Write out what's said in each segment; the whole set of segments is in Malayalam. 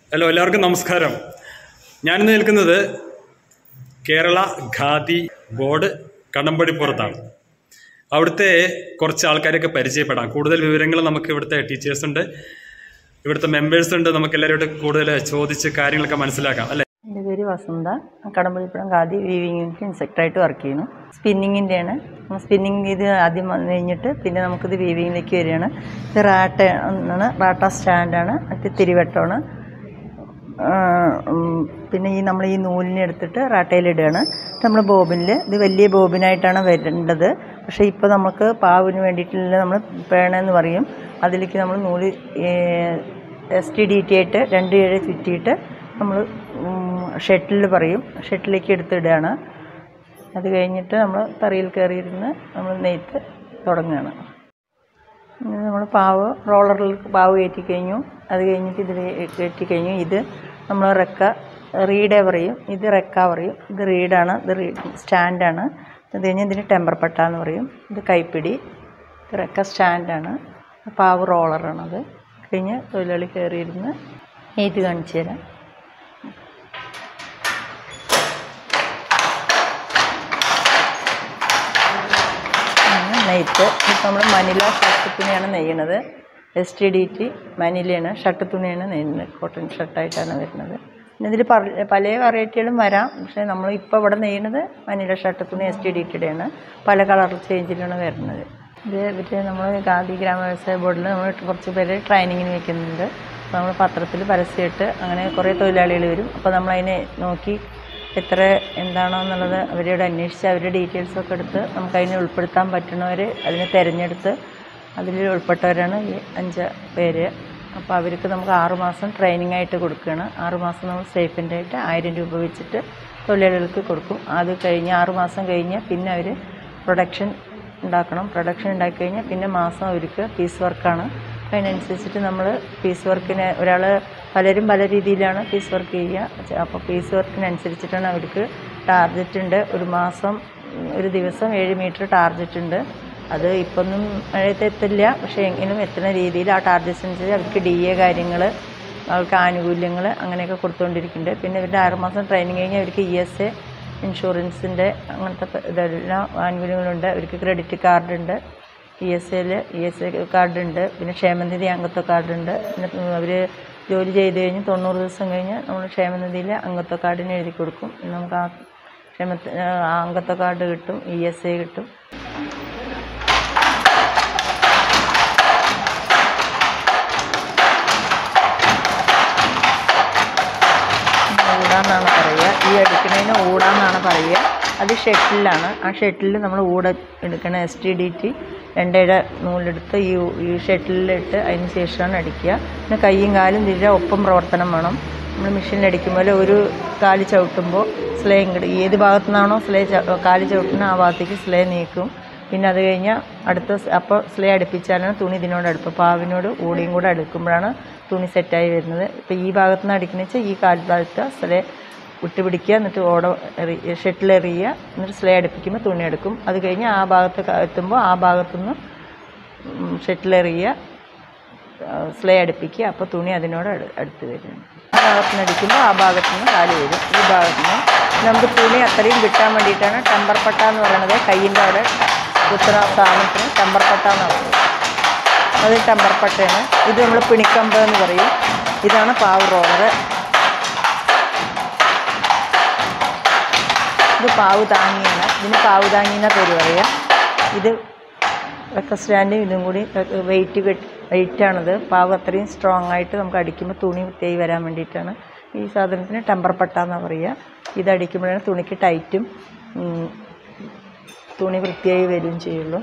ഹലോ എല്ലാവർക്കും നമസ്കാരം ഞാനിന്ന് നിൽക്കുന്നത് കേരള ഖാദി ബോർഡ് കടമ്പടിപ്പുറത്താണ് അവിടുത്തെ കുറച്ച് ആൾക്കാരെയൊക്കെ പരിചയപ്പെടാം കൂടുതൽ വിവരങ്ങൾ നമുക്ക് ഇവിടുത്തെ ടീച്ചേഴ്സ് ഉണ്ട് ഇവിടുത്തെ മെമ്പേഴ്സ് ഉണ്ട് നമുക്ക് എല്ലാവരോടും കൂടുതൽ ചോദിച്ച് കാര്യങ്ങളൊക്കെ മനസ്സിലാക്കാം അല്ലേ എൻ്റെ പേര് വസന്ത കടമ്പളിപ്പുറം ഖാദി വീവിങ് യൂണിറ്റ് ഇൻസെക്ടറായിട്ട് വർക്ക് ചെയ്യുന്നു സ്പിന്നിങ്ങിൻ്റെയാണ് സ്പിന്നിങ് ഇത് ആദ്യം വന്നു കഴിഞ്ഞിട്ട് പിന്നെ നമുക്കിത് വീവിങ്ങിലേക്ക് വരികയാണ് ഇത് റാട്ട ആണ് റാട്ട സ്റ്റാൻഡാണ് മറ്റേ തിരിവട്ടമാണ് ആ, ഉം, പിന്നെ ഈ നമ്മൾ ഈ നൂലിനെ എടുത്തിട്ട് റാട്ടയിലിടുകയാണ് നമ്മൾ ബോബിനിൽ ഇത് വലിയ ബോബിനായിട്ടാണ് വരേണ്ടത് പക്ഷേ ഇപ്പോൾ നമുക്ക് പാവിന് വേണ്ടിയിട്ടുള്ള നമ്മൾ പേണെന്ന് പറയും അതിലേക്ക് നമ്മൾ നൂല് എസ് ടി ഡി ടി ആയിട്ട് രണ്ട് ഏഴ് ചുറ്റിയിട്ട് നമ്മൾ ഷെട്ടിൽ പറയും ഷെട്ടിലേക്ക് എടുത്തിടുകയാണ് അത് കഴിഞ്ഞിട്ട് നമ്മൾ തറിയിൽ കയറിയിരുന്ന് നമ്മൾ നെയ്ത്ത് തുടങ്ങുകയാണ് നമ്മൾ പാവ് റോളറിൽ പാവ് കയറ്റി കഴിഞ്ഞു അത് കഴിഞ്ഞിട്ട് ഇതിൽ കയറ്റി കഴിഞ്ഞു ഇത് നമ്മൾ റെക്ക റീഡേ പറയും ഇത് റെക്ക പറയും ഇത് റീഡാണ് ഇത് റീ സ്റ്റാൻഡാണ് അത് കഴിഞ്ഞ് ഇതിന് ടെമ്പർ പട്ട എന്ന് പറയും ഇത് കൈപ്പിടി ഇത് റെക്ക സ്റ്റാൻഡാണ് പാവ് റോളറാണത് കഴിഞ്ഞ് തൊഴിലാളി കയറിയിരുന്ന് നെയ്ത്ത് കാണിച്ചു തരാം ആണ് നെയ്ത്ത് ഇപ്പം നമ്മൾ മനില ഷർട്ട് തുണിയാണ് നെയ്യണത് എസ് ടി ഡി ടി മനിലയാണ് ഷർട്ട് തുണിയാണ് നെയ്യുന്നത് കോട്ടൺ ഷർട്ടായിട്ടാണ് വരുന്നത് പിന്നെ ഇതിൽ പല വെറൈറ്റികളും വരാം പക്ഷേ നമ്മൾ ഇപ്പോൾ ഇവിടെ നെയ്യുന്നത് മനില ഷർട്ട് തുണി എസ് ടി ഡി ടിയുടെയാണ് പല കളർ ചേഞ്ചിലാണ് വരുന്നത് ഇത് മറ്റേ നമ്മൾ ഗാന്ധി ഗ്രാമ വ്യവസായ ബോർഡിൽ നമ്മൾ കുറച്ച് പേര് ട്രെയിനിങ്ങിന് വെക്കുന്നുണ്ട് അപ്പോൾ നമ്മൾ പത്രത്തിൽ പരസ്യമിട്ട് അങ്ങനെ കുറേ തൊഴിലാളികൾ വരും അപ്പോൾ നമ്മളതിനെ നോക്കി എത്ര എന്താണോ എന്നുള്ളത് അവരോട് അന്വേഷിച്ച് അവരുടെ ഡീറ്റെയിൽസൊക്കെ എടുത്ത് നമുക്കതിനെ ഉൾപ്പെടുത്താൻ പറ്റുന്നവർ അതിനെ തിരഞ്ഞെടുത്ത് അതിൽ ഉൾപ്പെട്ടവരാണ് ഈ അഞ്ച് പേര് അപ്പോൾ അവർക്ക് നമുക്ക് ആറുമാസം ട്രെയിനിങ് ആയിട്ട് കൊടുക്കുകയാണ് ആറുമാസം നമ്മൾ സ്റ്റേഫിൻ്റെ ആയിട്ട് ആയിരം രൂപ വെച്ചിട്ട് തൊഴിലാളികൾക്ക് കൊടുക്കും അത് കഴിഞ്ഞ് ആറുമാസം കഴിഞ്ഞ് പിന്നെ അവർ പ്രൊഡക്ഷൻ ഉണ്ടാക്കണം പ്രൊഡക്ഷൻ ഉണ്ടാക്കി കഴിഞ്ഞാൽ പിന്നെ മാസം അവർക്ക് പീസ് വർക്കാണ് അപ്പോൾ അതിനനുസരിച്ചിട്ട് നമ്മൾ പീസ് വർക്കിന് ഒരാൾ പലരും പല രീതിയിലാണ് പീസ് വർക്ക് ചെയ്യുക അപ്പോൾ പീസ് വർക്കിനനുസരിച്ചിട്ടാണ് അവർക്ക് ടാർജറ്റ് ഉണ്ട് ഒരു മാസം ഉം, ഒരു ദിവസം ഏഴ് മീറ്റർ ടാർജറ്റ് ഉണ്ട് അത് ഇപ്പൊന്നും മഴയത്ത് എത്തില്ല പക്ഷേ എങ്കിലും എത്തുന്ന രീതിയിൽ ആ ടാർജറ്റ്സ് അനുസരിച്ച് അവർക്ക് ഡി എ കാര്യങ്ങൾ അവർക്ക് ആനുകൂല്യങ്ങൾ അങ്ങനെയൊക്കെ കൊടുത്തുകൊണ്ടിരിക്കുന്നുണ്ട് പിന്നെ ഇവരുടെ ആറുമാസം ട്രെയിനിങ് കഴിഞ്ഞ് അവർക്ക് ഇ എസ് എ ഇൻഷുറൻസിൻ്റെ അങ്ങനത്തെ പ- ഇതെല്ലാം ആനുകൂല്യങ്ങളുണ്ട് അവർക്ക് ക്രെഡിറ്റ് കാർഡുണ്ട് ഇ എസ് എയിൽ ഇ എസ് എ കാർഡുണ്ട് പിന്നെ ക്ഷേമനിധി അംഗത്വ കാർഡുണ്ട് പിന്നെ അവർ ജോലി ചെയ്ത് കഴിഞ്ഞ് തൊണ്ണൂറ് ദിവസം കഴിഞ്ഞ് നമ്മൾ ക്ഷേമനിധിയിൽ അംഗത്വ കാർഡിന് എഴുതി കൊടുക്കും പിന്നെ നമുക്ക് ആ ക്ഷേമത്തി ആ അംഗത്വ കാർഡ് കിട്ടും ഇ എസ് എ കിട്ടും ഊടാന്നാണ് പറയുക ഈ അടിക്കണതിന് ഊടാന്നാണ് പറയുക അത് ഷെട്ടിലാണ് ആ ഷെട്ടിൽ നമ്മൾ ഊട എടുക്കണം എസ് ടി ഡി ടി രണ്ടേഴ നൂലെടുത്ത് ഈ ഈ ഷെട്ടിലിട്ട് അതിന് ശേഷമാണ് അടിക്കുക പിന്നെ കൈയും കാലും തിരികെ ഒപ്പം പ്രവർത്തനം വേണം നമ്മൾ മെഷീനിൽ അടിക്കുമ്പോൾ ഒരു കാല് ചവിട്ടുമ്പോൾ സ്ലേ ഇങ്ങോട്ട് ഏത് ഭാഗത്തു നിന്നാണോ സ്ലേ ച- കാല് ചവിട്ടുന്നത് ആ ഭാഗത്തേക്ക് സ്ലേ നീക്കും പിന്നെ അത് കഴിഞ്ഞാൽ അടുത്ത സ് അപ്പോൾ സ്ലേ അടുപ്പിച്ചാലാണ് തുണി ഇതിനോട് അടുപ്പ് പാവിനോട് ഊടിയും കൂടെ അടുക്കുമ്പോഴാണ് തുണി സെറ്റായി വരുന്നത് ഇപ്പോൾ ഈ ഭാഗത്ത് നിന്ന് അടിക്കുന്ന വെച്ചാൽ ഈ കാൽ ഭാഗത്ത് സ്ലേ വിട്ടുപിടിക്കുക എന്നിട്ട് ഓട എറി ഷെട്ടിൽ എറിയുക എന്നിട്ട് സ്ലേ അടുപ്പിക്കുമ്പോൾ തുണി എടുക്കും അത് കഴിഞ്ഞ് ആ ഭാഗത്ത് ക- എത്തുമ്പോൾ ആ ഭാഗത്തുനിന്ന് ഷെട്ടിൽ എറിയുക സ്ലേ അടുപ്പിക്കുക അപ്പോൾ തുണി അതിനോട് അടു- അടുത്ത് വരും ആ ഭാഗത്ത് നിന്ന് അടിക്കുമ്പോൾ ആ ഭാഗത്തു നിന്ന് കാല് വരും ഈ ഭാഗത്ത് നിന്ന് നമുക്ക് തുണി അത്രയും കിട്ടാൻ വേണ്ടിയിട്ടാണ് ടെമ്പർ പട്ട എന്ന് പറയുന്നത് കയ്യിൻ്റെ അവിടെ കുത്തുന്ന സാധനത്തിന് ടെമ്പർ പട്ട എന്ന് പറയുന്നത് അത് ടെമ്പർ പട്ടയാണ് ഇത് നമ്മൾ പിണിക്കമ്പ് എന്ന് പറയും ഇതാണ് പാവ് റോളർ ഇത് പാവ് താങ്ങിയാണ് ഇതിന് പാവ് താങ്ങി എന്നാ പേര് പറയുക ഇത് റെക്ക സ്റ്റാൻഡും ഇതും കൂടി വെയിറ്റ് വെയിറ്റാണിത് പാവ് അത്രയും സ്ട്രോങ് ആയിട്ട് നമുക്ക് അടിക്കുമ്പോൾ തുണി വൃത്തിയായി വരാൻ വേണ്ടിയിട്ടാണ് ഈ സാധനത്തിന് ടെമ്പർ പട്ട എന്നാണ് പറയുക ഇത് അടിക്കുമ്പോഴാണ് തുണിക്ക് ടൈറ്റും ഉം, തുണി വൃത്തിയായി വരികയും ചെയ്യുള്ളൂ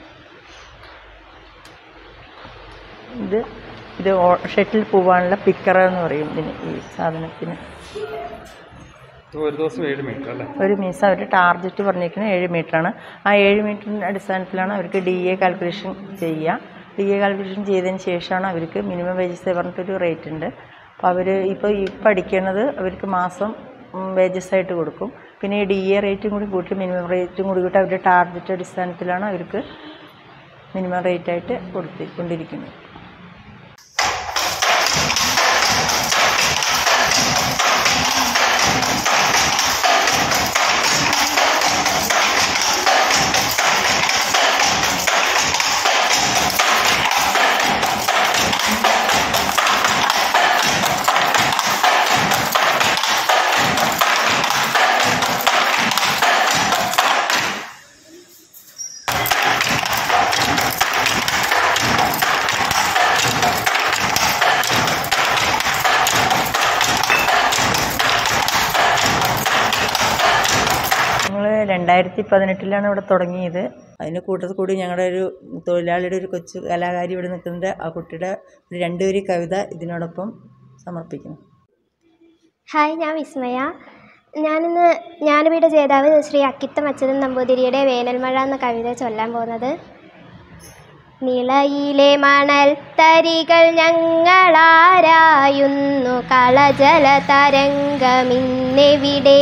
ഇത് ഇത് ഓ- ഷട്ടിൽ പോവാനുള്ള പിക്കർ എന്ന് പറയും ഇതിന് ഈ സാധനത്തിന് ഒരു ദിവസം ഏഴ് മീറ്റർ അല്ലേ ഒരു മീസ് അവർ ടാർജറ്റ് പറഞ്ഞിരിക്കുന്നത് ഏഴ് മീറ്ററാണ് ആ ഏഴ് മീറ്ററിൻ്റെ അടിസ്ഥാനത്തിലാണ് അവർക്ക് ഡി എ കാൽക്കുലേഷൻ ചെയ്യുക ഡി എ കാൽക്കുലേഷൻ ചെയ്തതിന് ശേഷമാണ് അവർക്ക് മിനിമം വേജസ് പറഞ്ഞിട്ടൊരു റേറ്റ് ഉണ്ട് അപ്പോൾ അവർ ഇപ്പോൾ ഈ പഠിക്കുന്നത് അവർക്ക് മാസം വേജസ് ആയിട്ട് കൊടുക്കും പിന്നെ ഈ ഡി എ റേറ്റും കൂടി കൂട്ടി മിനിമം റേറ്റും കൂടി കൂട്ടി അവരുടെ ടാർജറ്റ് അടിസ്ഥാനത്തിലാണ് അവർക്ക് മിനിമം റേറ്റായിട്ട് കൊടുത്തി കൊണ്ടിരിക്കുന്നത് രണ്ടായിരത്തി പതിനെട്ടിലാണ് ഇവിടെ തുടങ്ങിയത് അതിന് കൂട്ടത്തിൽ കൂടി ഞങ്ങളുടെ ഒരു തൊഴിലാളിയുടെ ഒരു കൊച്ചു കലാകാരി ഇവിടെ നിൽക്കുന്നുണ്ട് ആ കുട്ടിയുടെ ഒരു രണ്ടുപേരി കവിത ഇതിനോടൊപ്പം സമർപ്പിക്കുന്നു ഹായ് ഞാൻ വിസ്മയ ഞാനിന്ന് ജ്ഞാനപീഠ ജേതാവ് ശ്രീ അക്കിത്തം അച്യുതൻ നമ്പൂതിരിയുടെ വേനൽമഴ എന്ന കവിത ചൊല്ലാൻ പോകുന്നത് നിളയിലെ മണൽ തരികൾ ഞങ്ങളാരായുന്നു കളജല തരംഗമിന്നെവിടെ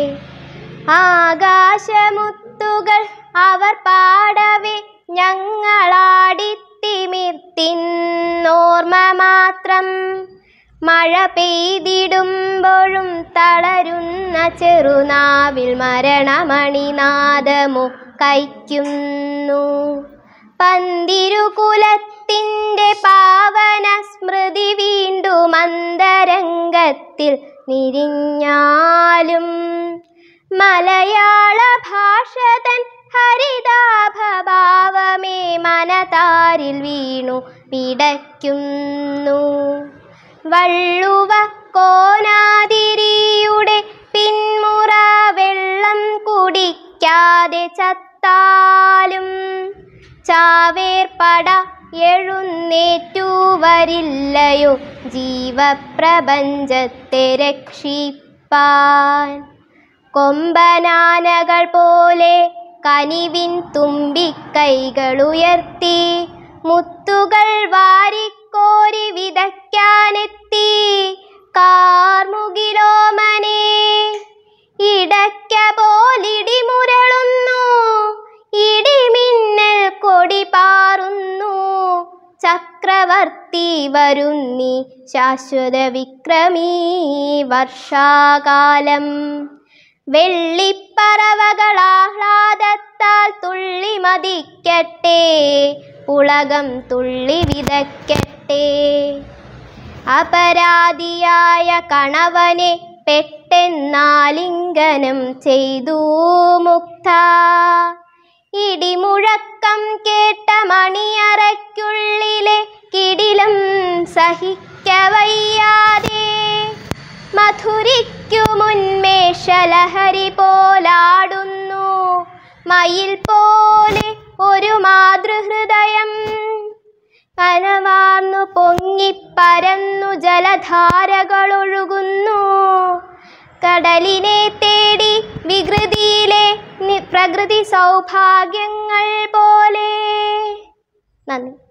ആകാശമുത്തുകൾ അവർ പാടവേ ഞങ്ങളാടിത്തിമിർത്തിന്നോർമ്മ മാത്രം മഴ പെയ്തിടുമ്പോഴും തളരുന്ന ചെറുനാവിൽ മരണമണിനാദമു കൈക്കുന്നു പന്തിരുകുലത്തിൻ്റെ പാവന സ്മൃതി വീണ്ടും അന്തരംഗത്തിൽ നിരിഞ്ഞാലും മലയാള ഭാഷ തൻ ഹരിതാഭഭാവമേ മനതാരിൽ വീണു പിടയ്ക്കുന്നു വള്ളുവ കോനാതിരിയുടെ പിന്മുറ വെള്ളം കുടിക്കാതെ ചത്താലും ചാവേർപ്പട എഴുന്നേറ്റു വരില്ലയോ ജീവപ്രപഞ്ചത്തെ രക്ഷിപ്പാൻ കൊമ്പനാനകൾ പോലെ കനിവിൻ തുമ്പിക്കൈകളുയർത്തി മുത്തുകൾ വാരിക്കോരി വിതയ്ക്കാനെത്തി കാർമുകിലോമനെ ഇടയ്ക്ക പോലിടിമുരളുന്നു ഇടിമിന്നൽ കൊടി പാറുന്നു ചക്രവർത്തി വരുന്നി ശാശ്വത വിക്രമീ വർഷാകാലം വെള്ളിപ്പറവകളാഹ്ലാദത്താൽ തുള്ളി മതിക്കട്ടെ ഉളകം തുള്ളി വിതയ്ക്കട്ടെ അപരാധിയായ കണവനെ പെട്ടെന്നാലിംഗനം ചെയ്തു മുക്ത ഇടിമുഴക്കം കേട്ട മണിയറയ്ക്കുള്ളിലെ കിടിലം സഹിക്കവയ്യാതെ മധുരിക്കു മുൻമേഷലഹരി പോലാടുന്നു മയിൽ പോലെ ഒരു മാതൃഹൃദയം കനവാർന്നു പൊങ്ങിപ്പരന്നു ജലധാരകളൊഴുകുന്നു കടലിനെ തേടി വികൃതിയിലെ നി- പ്രകൃതി സൗഭാഗ്യങ്ങൾ പോലെ നന്ദി